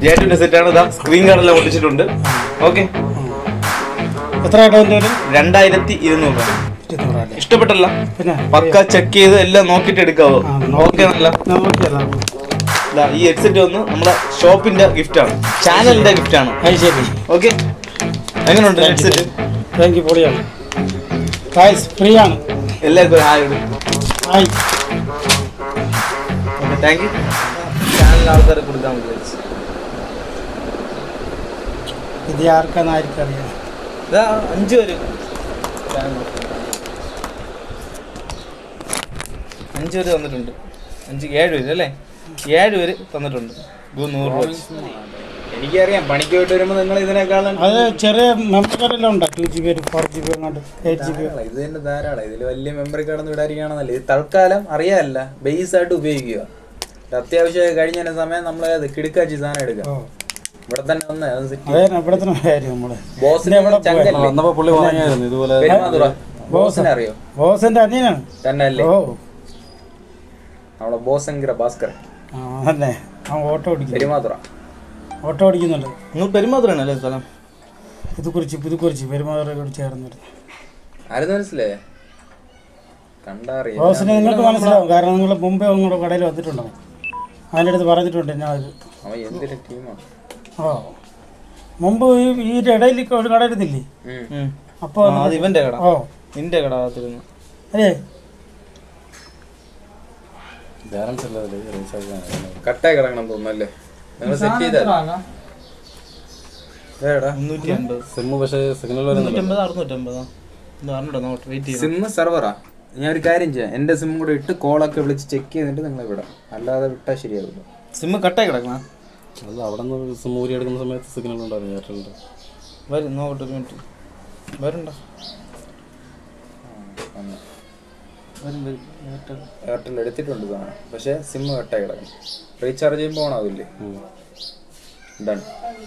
ജേറ്റുവിന്റെ സെറ്റാണ് ഇതാ screen കാർഡെല്ലാം ഒട്ടിച്ചിട്ടുണ്ട് okay എത്ര ആട്ടോ എൻ്റെ ഒരു രണ്ടായിരത്തി ഇരുന്നൂറ് രൂപ ഇരുന്നൂറല്ലേ ഇഷ്ടപ്പെട്ടല്ല പിന്നെ പക്ക ചെക്ക് ചെയ്ത് എല്ലാം നോക്കിയിട്ട് എടുക്കാവോ ആ, ഓക്കെ നല്ല നോക്കിയതാ ഇതാ, ഈ ഹെഡ്സെറ്റ് വന്ന് നമ്മളെ ഷോപ്പിന്റെ ഗിഫ്റ്റ് ആണ് ചാനലിന്റെ ഗിഫ്റ്റ് ആണ് അത് ശരി ഓക്കെ എങ്ങനെയുണ്ട് ഹെഡ്സെറ്റ് താങ്ക് യു പൊളിയാണ് ഗായ്സ് ഫ്രീ ആണ് എല്ലാവർക്കും ഒരു ഹായ് ഇടും hi okay thank you channel ആൾക്കാരെ കൊടുക്കാൻ വിചാരിച്ചു ഇത് ആർക്കാന്നായിരിക്കും അറിയാം ഇതാ അഞ്ച് പേര് അഞ്ച് പേര് തന്നിട്ടുണ്ട് അഞ്ച് ഏഴ് പേര് അല്ലേ ഏഴ് പേര് തന്നിട്ടുണ്ട് ഇത് നൂറ് രൂപ വെച്ച്. എനിക്കറിയാം പണിക്ക് പോയിട്ട് വരുമ്പോ നിങ്ങൾ ഇതിനേക്കാളും അത് ചെറിയ മെമ്മറി കാർഡെല്ലാം ഉണ്ടോ two G B four G B അങ്ങോട്ട് എയ്റ്റ് ജി ബി ധാരാളം. ഇത് തന്നെ ധാരാളം ഇതിൽ വലിയ മെമ്മറി കാർഡൊന്നും ഇടാതിരിക്കുകയാണെന്നല്ല ഇത് തൽക്കാലം അറിയാമല്ല ബേസ് ആയിട്ട് ഉപയോഗിക്കുക ഒരു അത്യാവശ്യം കഴിഞ്ഞ സമയം നമ്മൾ അത് കിടുക്കാച്ചി സാധനം എടുക്കാം ഓ ഇവിടെ തന്നെ വന്ന് അത് സെറ്റ് അതെ ഇവിടെ തന്നെ കാര്യം നമ്മള് ബോസിനെ എവിടെ ചങ്കല്ലേ വന്നപ്പോ പുള്ളി പറഞ്ഞായിരുന്നു ഇതുപോലെ പെരുമാതുറ ബോസിനെ അറിയോ ബോസിന്റെ അനിയനാണ് തന്നെ അല്ലേ ഓ നമ്മളെ ബോസങ്കര ഭാസ്കർ ആ തന്നെ അവൻ ഓട്ടോ ഓടിക്കുന്നു പെരുമാതുറ ഓട്ടോ ഓടിക്കുന്നുണ്ട് നിങ്ങൾ പെരുമാത്രമാണ് അല്ലേ സ്ഥലം ഇത് കുറിച്ച് ഇത് കുറിച്ച് പെരുമാറോട് ചേർന്നിട്ട് ആരെന്ന് മനസ്സിലായേ കണ്ടറിയാം ബോസിനെ നിങ്ങൾക്ക് മനസ്സിലാവും കാരണം നിങ്ങൾ മുമ്പേ നിങ്ങളുടെ കടയിൽ വന്നിട്ടുണ്ടാവും അതിൻ്റെ അടുത്ത് പറഞ്ഞിട്ടുണ്ട് എന്നാ ഇത് അവൻ എന്തൊരു ടീമാണ് ഓ മുമ്പ് ഈ ഈ ഇടയിൽ ഒരു കട ഇരുന്നില്ലേ ഉം. അപ്പോൾ അത് ഇവന്റെ കട ഓ നിന്റെ കട ഭാഗത്തിരുന്നു അല്ലേ ബാലൻസ് അല്ല അതില് റീചാർജ് ആണ് കട്ടായി കിടക്കണം തോന്നുന്നല്ലേ നിങ്ങൾ സെറ്റ് ചെയ്താൽ ഏടാ മുന്നൂറ്റി അമ്പത് സിമ്മ് പക്ഷേ സിഗ്നൽ വരുന്നില്ല മുന്നൂറ്റമ്പത് അറുന്നൂറ്റമ്പതാ ഇത് അറിഞ്ഞൂടാ നോട്ട് വെയിറ്റ് ചെയ്യാം സിമ്മ് സെർവറാ ഞാൻ ഒരു കാര്യം ചെയ്യാം എൻ്റെ സിമ്മും കൂടെ ഇട്ട് കോളൊക്കെ വിളിച്ച് ചെക്ക് ചെയ്തിട്ട് നിങ്ങൾ വിടാം അല്ലാതെ വിട്ടാൽ ശരിയാവില്ല സിമ്മ് കട്ടായി കിടക്കണം അല്ല അവിടെ നിന്ന് സിമ്മ് ഊരി എടുക്കുന്ന സമയത്ത് സിഗ്നൽ ഉണ്ടായിരുന്നു എയർടെലിൻ്റെ വരും നോക്കട്ടെ ഒരു മിനിറ്റ് വരണ്ട വരും വരും എയർടെൽ. എയർടെൽ എടുത്തിട്ടുണ്ട് സാധനം പക്ഷേ സിമ്മ് കട്ടായി കിടക്കണം റീചാർജ് ചെയ്യുമ്പോൾ ഓണാവില്ലേ ഡൺ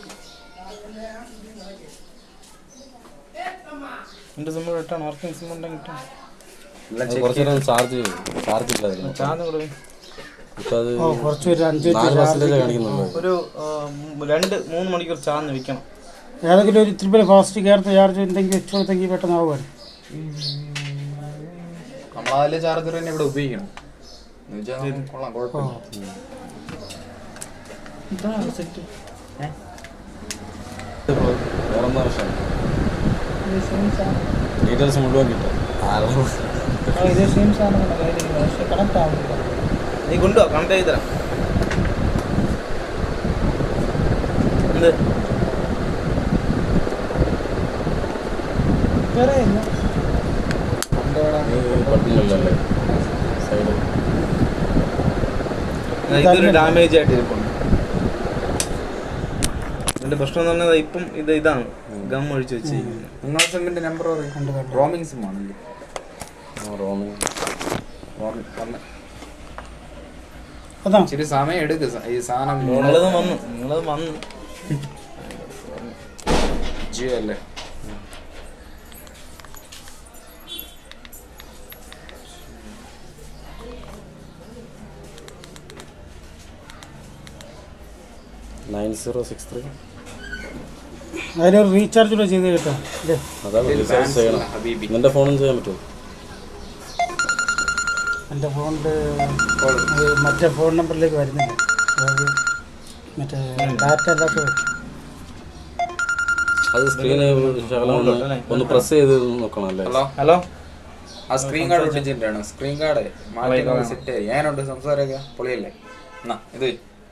എന്റെ സിമ്മ് കിട്ടാണ് വർക്കിംഗ് സിമ്മ് ഉണ്ടെങ്കിൽ കിട്ടാം എല്ലാം കുറച്ച് നേരം ചാർജ് ചെയ്തു ചാർജ് ഇല്ലായിരുന്നു ചാർജ് കൂടെ പോയി. ഇപ്പൊ അത് ഓ കുറച്ച് ഒരു അഞ്ച് നാല് പെർസെൻറ്റേജ് കാണിക്കുന്നുള്ളൂ ഒരു ആ, മ് രണ്ട് മൂന്ന് മണിക്കൂർ ചാർജ് വെക്കണം ഏതെങ്കിലും ഒരു ഇത്തിരി ഫാസ്റ്റ് കയറുന്ന ചാർജ് എന്തെങ്കിലും വെച്ച് കൊടുത്തെങ്കിൽ പെട്ടെന്ന് ആവുമായിരുന്നു നമ്മളതിലെ ചാർജർ തന്നെ ഇവിടെ ഉപയോഗിക്കണം എന്ന് വെച്ചാൽ കൊള്ളാം കുഴപ്പമില്ല സെറ്റ് വേറെ എന്താ പ്രശ്നം ഡീറ്റെയിൽസ് മുഴുവൻ കിട്ടും ആരും ഇതേ സെയിം സാധനം പക്ഷെ കണക്ട് ആവുന്നില്ല നീ കൊണ്ടുവാ കണക്ട് ചെയ്ത് തരാം എന്ത് വേറെ ഇല്ല പറ്റുന്നില്ലല്ലേ സൈഡ് ഇതൊരു ഡാമേജ് ആയിട്ട് ഇരിപ്പുണ്ട് ഇതിന്റെ പ്രശ്നം എന്ന് പറഞ്ഞാൽ ഇപ്പം ഇത് ഇതാണ് ഗം ഒഴിച്ച് വെച്ചിരിക്കുന്നത് നിങ്ങളുടെ സിമ്മിന്റെ നമ്പർ പറയും കണ്ടു കണ്ടു റോമിംഗ് സിം ആണല്ലേ റോമിങ് റോമിംഗ് പറഞ്ഞ അതാ ഇച്ചിരി സമയം എടുക്കും ഈ സാധനം നിങ്ങളത് വന്നു നിങ്ങളത് വന്നു ജിയോ അല്ലേ നയൻ സീറോ സിക്സ് ത്രീ അതിലൊരു റീചാർജ് കൂടെ ചെയ്ത് കേട്ടോ ഇല്ലേ അതാ റീചാർജ് ചെയ്യണം ഹബീബി നിന്റെ ഫോണും ചെയ്യാൻ പറ്റുമോ എൻ്റെ ഫോണിൽ മറ്റേ ഫോൺ നമ്പറിലേക്ക് വരുന്നില്ല അതായത് മറ്റേ ഡാറ്റ അല്ലാത്ത അത് സ്ക്രീന് ശകലം ഒന്ന് ഒന്ന് പ്രസ് ചെയ്ത് നോക്കണം അല്ലേ ഹലോ ഹലോ ആ സ്ക്രീൻ കാർഡ് ഒട്ടിച്ചിട്ടാണ് സ്ക്രീൻ കാർഡ് മാറ്റി സെറ്റ് ആയി ഞാനുണ്ട് സംസാരമൊക്കെ പൊളിയല്ലേ എന്നാ ഇത്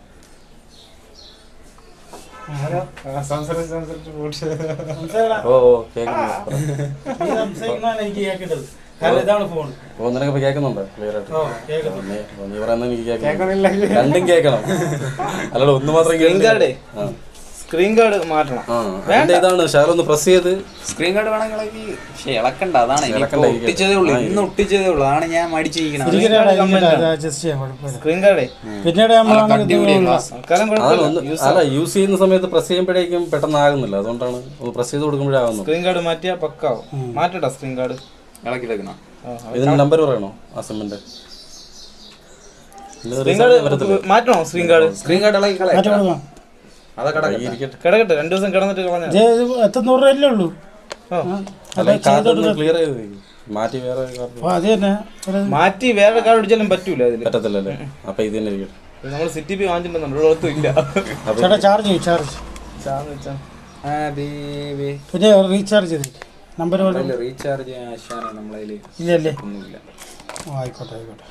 ഓ ഓ കേൾക്കുന്നു എനിക്ക് കേൾക്കേണ്ടത് കാരണം ഇതാണ് ഫോൺ ഓ നിനക്ക് ഇപ്പൊ കേൾക്കുന്നുണ്ടോ ക്ലിയർ ആയിട്ട് ഓ കേൾക്കുന്നു ഓ, നീ- ഓ, നീ പറയുന്നത് എനിക്ക് കേൾക്കണം രണ്ടും കേൾക്കണം അല്ലല്ലോ ഒന്ന് മാത്രം സ്ക്രീൻ കാർഡേ ആ സ്ക്രീൻ കാർഡ് മാറ്റണം ആ എന്റെ ഇതാണ് ശകലം ഒന്ന് പ്രസ് ചെയ്ത് സ്ക്രീൻ കാർഡ് വേണമെങ്കിൽ പക്ഷേ ഇളക്കണ്ട അതാണ് ഇനിയിപ്പോ ഇളക്കണ്ട, ഇരിക്കട്ടെ. ഒട്ടിച്ചതേ ഉള്ളൂ ഇന്ന് ഒട്ടിച്ചതേ ഉള്ളൂ അതാണ് ഞാൻ മടിച്ചിരിക്കുന്നത് അഡ്ജസ്റ്റ് ചെയ്യാൻ കുഴപ്പമില്ല സ്ക്രീൻ കാർഡേ പിന്നീട് നമ്മളാണെങ്കിൽ തൽക്കാലം അതാണ് കുഴപ്പമില്ല ഒന്ന് അല്ല യൂസ് ചെയ്യുന്ന സമയത്ത് പ്രസ് ചെയ്യുമ്പോഴേക്കും പെട്ടെന്ന് ആകുന്നില്ല അതുകൊണ്ടാണ് ഒന്ന് പ്രസ് ചെയ്ത് കൊടുക്കുമ്പോഴാകുന്നു സ്ക്രീൻ കാർഡ് മാറ്റിയാ പക്കാവും മാറ്റട്ടോ സ്ക്രീൻ കാർഡ് ഇളക്കി എടുക്കണം ഇതിന് നമ്പർ പറയണോ ആ സിമ്മിന്റെ സ്ക്രീൻ കാർഡ് മാറ്റണോ സ്ക്രീൻ കാർഡ് സ്ക്രീൻ കാർഡ് ഇളക്കി കളയാം മാറ്റി കൊടുക്കാം അതാ കട ഇരിക്കട്ടെ കിടക്കട്ടെ രണ്ടു ദിവസം കിടന്നിട്ട് കളഞ്ഞ ഇത് ഇത് എത്തുന്നൂറ് രൂപയല്ലേ ഉള്ളൂ ഓ. ആ, അല്ല അല്ല ചെയ്തോട്ട് ക്ലിയർ ചെയ്ത് വെക്ക്. മാറ്റി വേറെ കാർഡ് അപ്പോൾ അത് തന്നെ ഒരു മാറ്റി വേറെ കാർഡ് അടിച്ചാലും പറ്റൂല അതില് പറ്റത്തില്ലല്ലേ അപ്പൊ ഇത് തന്നെ ഇരിക്കട്ടെ നമ്മൾ സിറ്റി പി വാങ്ങിച്ചിട്ടുണ്ടെന്നുണ്ട് ഇവിടെ ഒത്തും ഇല്ല അപ്പൊ ചേട്ടാ ചാർജ് ചെയ്യും ചാർജ് ചാന്ന് വെച്ചാ പിന്നെ റീചാർജ് ചെയ്ത് നമ്പർ പോലെ റീചാർജ് ചെയ്യാൻ ആശാനാണ് നമ്മളതിൽ ഇല്ലല്ലേ ഒന്നുമില്ല ഓ ആയിക്കോട്ടെ ആയിക്കോട്ടെ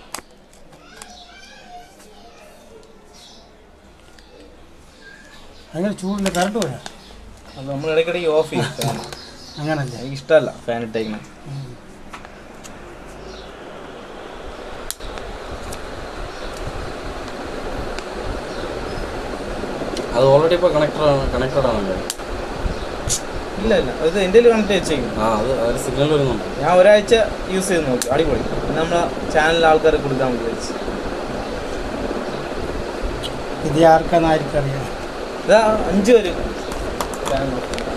ഭയങ്കര ചൂടില്ല കറണ്ട് പോയാ അത് നമ്മൾ ഇടയ്ക്കിടയ്ക്ക് ഓഫ് ചെയ്യും ഫാൻ അങ്ങനല്ലേ എനിക്ക് ഇഷ്ടമല്ല ഫാൻ ഇട്ടേക്കണേ അത് ഓൾറെഡി ഇപ്പൊ കണക്റ്റഡ് ആണ് കണക്റ്റഡ് ആണല്ലേ ഇല്ല ഇല്ല അത് എൻ്റെ കണക്ട് വെച്ചേക്കും ആ അത് അതിൽ സിഗ്നൽ വരുന്നുണ്ട് ഞാൻ ഒരാഴ്ച യൂസ് ചെയ്ത് നോക്കി അടിപൊളി പിന്നെ നമ്മളെ ചാനലിൽ ആൾക്കാർ കൊടുക്കാൻ വിചാരിച്ചു ഇത് ആർക്കാന്ന് ആർക്കും അറിയാം ഇതാ അഞ്ച് പേര് ഫാൻ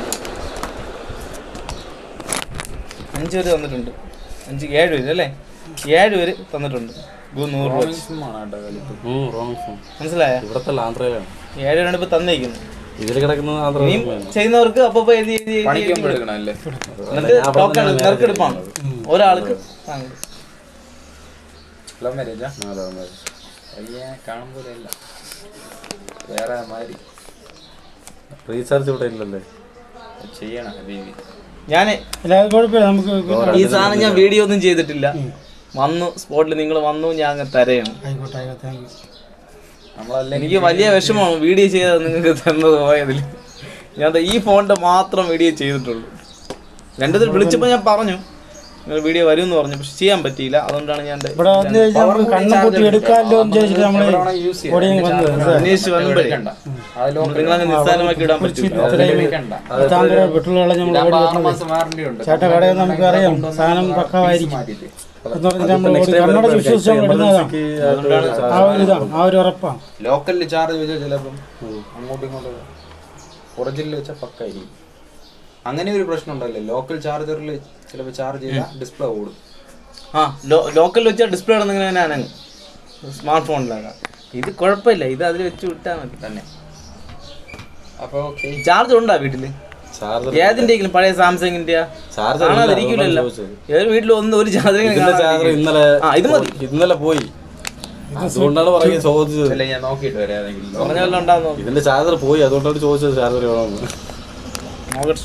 അഞ്ച് പേര് തന്നിട്ടുണ്ട് അഞ്ച് ഏഴ് പേര് അല്ലേ ഏഴ് പേര് തന്നിട്ടുണ്ട് ഇത് നൂറ് രൂപ വെച്ച്. ആണ് കേട്ടോ കളിപ്പ് ഉം, wrong phone. മനസ്സിലായ ഇവിടത്തെ ആന്ധ്രയിലാണ് ഏഴ് പേരാണ് ഇപ്പൊ തന്നേക്കുന്നത് ഇതിൽ കിടക്കുന്നത് ആന്ധ്ര ഇനിയും ചെയ്യുന്നവർക്ക് അപ്പൊ എഴുതി എഴുതി എഴുതി പണിക്ക് എഴുതി മുമ്പ് എടുക്കണമല്ലേ എന്നിട്ട് ടോക്കൺ നറുക്കെടുപ്പാണ് ഒരാൾക്ക് വാങ്ങും. ലവ് മാരേജാ നാലാം പേര്. അയ്യ കാണുമ്പോൾ ഇല്ല വേറെ മാതിരി റീചാർജ് ഇവിടെ ഇല്ലല്ലേ ചെയ്യണം ഹബീബി ഞാന് അല്ല അത് കുഴപ്പമില്ല നമുക്ക് പിന്നെ ഈ സാധനം ഞാൻ വീഡിയോ ഒന്നും ചെയ്തിട്ടില്ല വന്നു സ്പോട്ടിൽ നിങ്ങൾ വന്നു ഞാൻ അങ്ങ് തരയാണ് ആയിക്കോട്ടെ ആയിക്കോട്ടെ താങ്ക് യു നമ്മളല്ലേ എനിക്ക് വലിയ വിഷമമാണ് വീഡിയോ ചെയ്തത് നിങ്ങൾക്ക് തന്നത് പോയതിൽ ഞാൻ ദാ ഈ ഫോണിന്റെ മാത്രം വീഡിയോ ചെയ്തിട്ടുള്ളൂ രണ്ടു വിളിച്ചപ്പോൾ ഞാൻ പറഞ്ഞു നിങ്ങൾ വീഡിയോ വരും എന്ന് പറഞ്ഞു പക്ഷെ ചെയ്യാൻ പറ്റിയില്ല അതുകൊണ്ടാണ് ഞാൻ എൻ്റെ ഇവിടെ വന്നു കഴിഞ്ഞാൽ നമുക്ക് കണ്ണും പൊട്ടി എടുക്കാമല്ലോ എന്ന് ചോദിച്ചിട്ട് നമ്മൾ ഓടിയും വന്നത് അന്വേഷിച്ച് വന്നപ്പോഴേ നിങ്ങളങ്ങ് നിസ്സാരമാക്കി ഇടാൻ പറ്റില്ല താങ്കളുടെ പെട്രോൾ കളഞ്ഞ് നമ്മൾ ഓടി ആറ് വന്നത് മാസം വാറണ്ടി ഉണ്ട് ചേട്ടാ കടയിൽ നമുക്ക് അറിയാം സാധനം പക്കാവായിരിക്കും എന്ന് പറഞ്ഞിട്ട് നമ്മൾ ഓടി കണ്ണടച്ച് വിശ്വസിച്ച് നമ്മൾ ഇടുന്നതാണ് ആ ഒരു ഇതാണ് ആ ഒരു ഉറപ്പാണ് ലോക്കലിൽ ചാർജ് വെച്ചാൽ ചിലപ്പം അങ്ങോട്ടും ഇങ്ങോട്ടും ഒറിജിനൽ വെച്ചാൽ പക്കായിരിക്കും അങ്ങനെ ഒരു പ്രശ്നം ഉണ്ടല്ലോ ലോക്കൽ ചാർജറിൽ ചിലപ്പോൾ ചാർജ് ചെയ്താൽ ഡിസ്പ്ലേ ഓടും ആ ലോക്കലിൽ വെച്ചാൽ ഡിസ്പ്ലേ ഇടുന്നെങ്കിൽ ഞാൻ അനങ്ങും സ്മാർട്ട് ഫോണിലാണ് ഇത് കുഴപ്പമില്ല ഇത് അതിൽ വെച്ച് വിട്ടാൽ മതി തന്നെ അപ്പോൾ ഓക്കെ ചാർജ് ഉണ്ടോ വീട്ടില് ചാർജർ ഏതിന്റെയെങ്കിലും പഴയ സാംസങ്ങിന്റെ ചാർജർ ഇല്ല, കാണാതിരിക്കില്ലല്ലോ അതുകൊണ്ടാണ് ചോദിച്ചത്. ഏത് വീട്ടിൽ ഒന്ന് ഒരു ചാർജർ ഇതിന്റെ ചാർജർ ഇന്നലെ ആ ഇത് മതി ഇന്നലെ പോയി അതുകൊണ്ടാണ് പറയുന്നത് ചോദിച്ചത് അല്ല ഞാൻ നോക്കിയിട്ട് വരാം ഏതെങ്കിലും പറഞ്ഞല്ലോ ഉണ്ടാകുന്നു ഇതിന്റെ ചാർജർ പോയി അതുകൊണ്ടാണ് ചോദിച്ചത് ചാർജർ വേണമെന്ന് നോക്കട്ടെ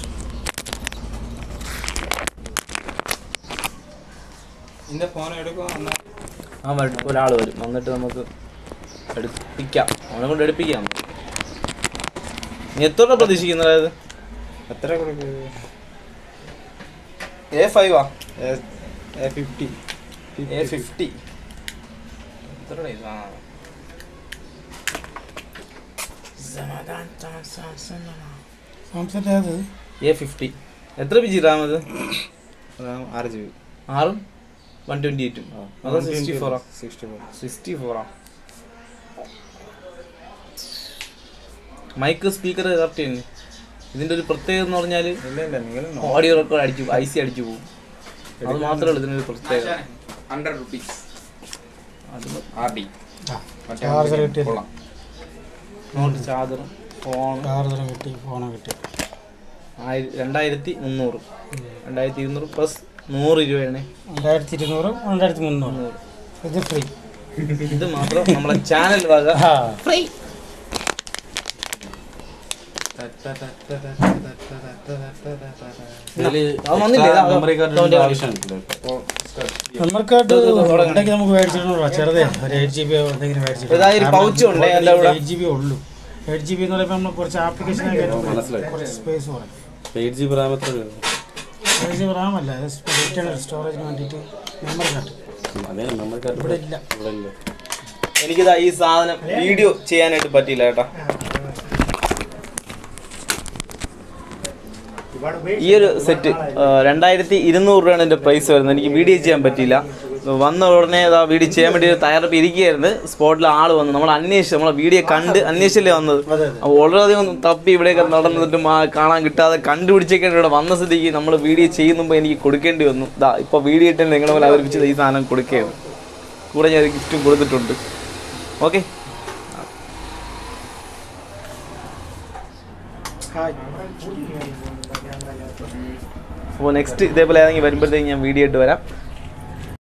ഇന്ന ഫോൺ എടുക്കും ആ വരും ഒരാൾ വരും വന്നിട്ട് നമുക്ക് എടുപ്പിക്കാം അവനെ കൊണ്ട് എടുപ്പിക്കാം നീ എത്ര രൂപ പ്രതീക്ഷിക്കുന്നത് അതായത് എത്ര കൊടുക്കും എ ഫൈവ് ആ A fifty A fifty Samsung ഏത് എ ഫിഫ്റ്റി എത്ര ബി ജി റാം അത് ആറ് ജി ബി ആറും വൺ ട്വൻറ്റി എയ്റ്റും അതോ സിക്സ്റ്റി ഫോറാ സിക്സ്റ്റി ഫോർ സിക്സ്റ്റി ഫോറാ മൈക്ക് സ്പീക്കർ കറക്റ്റ് തന്നെ ഇതിന്റെ ഒരു പ്രത്യേകത എന്ന് പറഞ്ഞാൽ ഇല്ല ഇല്ല നിങ്ങൾ ഓഡിയോ റെക്കോർഡ് അടിച്ചു ഐ സി അടിച്ചു പോകും അത് മാത്രമേ ഉള്ളൂ ഇതിനൊരു പ്രത്യേകത ഹൺഡ്രഡ് റുപ്പീസ് അത് ആർ ഡി ചാർജർ കിട്ടിയത് കൊള്ളാം നോട്ട് ചാർജറും ഫോൺ ചാർജർ കിട്ടി ഫോണും കിട്ടി ആയിര രണ്ടായിരത്തി മുന്നൂറ് രണ്ടായിരത്തി ഇരുന്നൂറ് പ്ലസ് നൂറ് രൂപയാണ് രണ്ടായിരത്തി ഇരുന്നൂറും രണ്ടായിരത്തി മുന്നൂറ് ഇത് ഫ്രീ ഇത് മാത്രം നമ്മളെ ചാനൽ വക ആ ഫ്രീ ഇതില് അത് വന്നില്ലേ? extra ഇതാ, memory card തോന്നിയ ന്റെ ആവശ്യമില്ല ഇപ്പൊ. നമ്മൾക്കായിട്ട് ഉണ്ടെങ്കിൽ നമുക്ക് മേടിച്ചിട്ടുണ്ടോ ചെറുതേ ഒരു എയ്റ്റ് ജി ബി എന്തെങ്കിലും ഇതാ ഒരു pouch ഉണ്ട് അതിന്റെ അവിടെ. എയ്റ്റ് ജി ബി ഉള്ളൂ എയ്റ്റ് ജി ബി എന്ന് പറയുമ്പോൾ നമ്മൾ കുറച്ച് ആപ്ലിക്കേഷൻ മനസ്സിലായി. കുറച്ച് സ്പേസ് കുറയും എയ്റ്റ് ജി ബി റാം എത്ര വരും? എയ്റ്റ് ജി ബി റാം അല്ല ഇന്റർണൽ സ്റ്റോറേജിന് വേണ്ടിയിട്ട് മെമ്മറി കാർഡ് അതേ മെമ്മറി കാർഡ് ഇവിടെ ഇല്ല ഇവിടെ ഇല്ല എനിക്കിതാ ഈ സാധനം വീഡിയോ ചെയ്യാനായിട്ട് പറ്റിയില്ല കേട്ടാ ഈ ഒരു സെറ്റ് രണ്ടായിരത്തി ഇരുന്നൂറ് രൂപയാണ് എൻ്റെ പ്രൈസ് വരുന്നത് എനിക്ക് വീഡിയോ ചെയ്യാൻ പറ്റിയില്ല വന്ന ഉടനെ ഇതാ വീഡിയോ ചെയ്യാൻ വേണ്ടി തയ്യാറെടുപ്പ് ഇരിക്കുകയായിരുന്നു സ്പോട്ടിൽ ആൾ വന്നു നമ്മൾ അന്വേഷിച്ചു നമ്മളെ വീഡിയോ കണ്ട് അന്വേഷിച്ചല്ലേ വന്നത് അപ്പോൾ വളരെയധികം തപ്പി ഇവിടെയൊക്കെ നടന്നിട്ട് മാ- കാണാൻ കിട്ടാതെ കണ്ടുപിടിച്ചൊക്കെ ഇവിടെ വന്ന സ്ഥിതിക്ക് നമ്മൾ വീഡിയോ ചെയ്യുമ്പോൾ എനിക്ക് കൊടുക്കേണ്ടി വന്നു ഇതാ ഇപ്പോൾ വീഡിയോ ഇട്ട് നിങ്ങളെ പോലെ അവതരിപ്പിച്ചത് ഈ സാധനം കൊടുക്കുകയാണ് കൂടെ ഞാൻ ഗിഫ്റ്റും കൊടുത്തിട്ടുണ്ട് ഓക്കെ ഹായ് അപ്പോൾ നെക്സ്റ്റ് ഇതേപോലെ ഏതെങ്കിലും വരുമ്പോഴത്തേക്ക് ഞാൻ വീഡിയോ ഇട്ട് വരാം